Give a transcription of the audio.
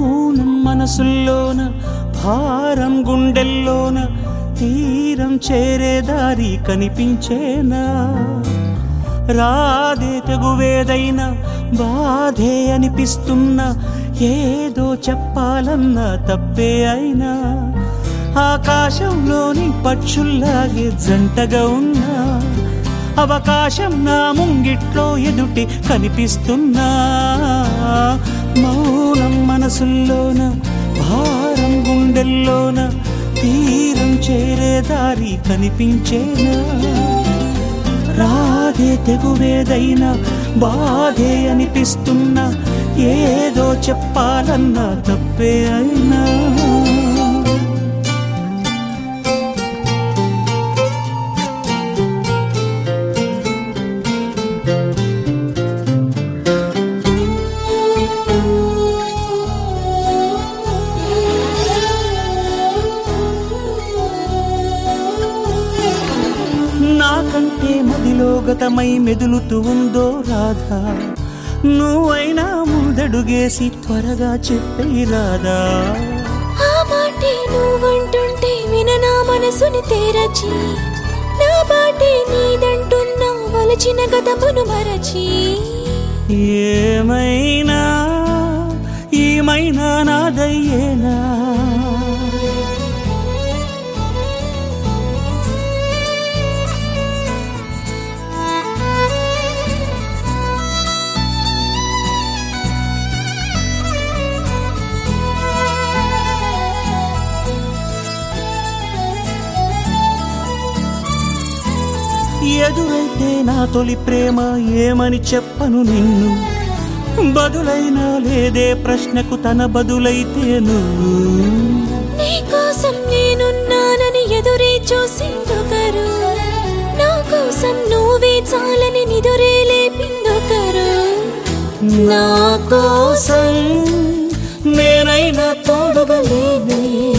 మౌనం మనసుల్లోన భారం గుండెల్లోన తీరం చేరే దారి కనిపించేనా రాదే తెగువేదైనా బాధే అనిపిస్తున్నా ఏదో చెప్పాలన్నా తప్పే అయినా ఆకాశంలోని పక్షుల్లాగే జంటగా ఉన్నా అవకాశం నా ముంగిట్లో ఎదుటి కనిపిస్తున్నా మౌనం మనసుల్లోన భారం గుండెల్లోన తీరం చేరే దారి కనిపించేనా రాధే తెగువేదైనా బాధే అనిపిస్తున్నా ఏదో చెప్పాలన్నా తప్పే అయినా నాకంటే మదిలో గతమై మెదులుతూ ఉందో రాధా నువ్వైనా ముందడుగేసి త్వరగా చెప్పే రాదా ఆ మాటే నువ్వంటుంటే విననా మనసుని తెరచి నా బాటే నీదంటున్నా వలచిన గతమును మరచి ఏమైనా ఏమైనా నాదయ్యేనా ఎదురైతే నా తొలి ప్రేమ ఏమని చెప్పను నిన్ను బదులైనా లేదే ప్రశ్నకు తన బదులైతే నువ్వు నీ కోసం నేనున్నానని ఎదురే చూసిందొకరు నా కోసం నువ్వే చాలని నిదురే లేపిందొకరు నా కోసం నేనైనా తోడుగా లేనే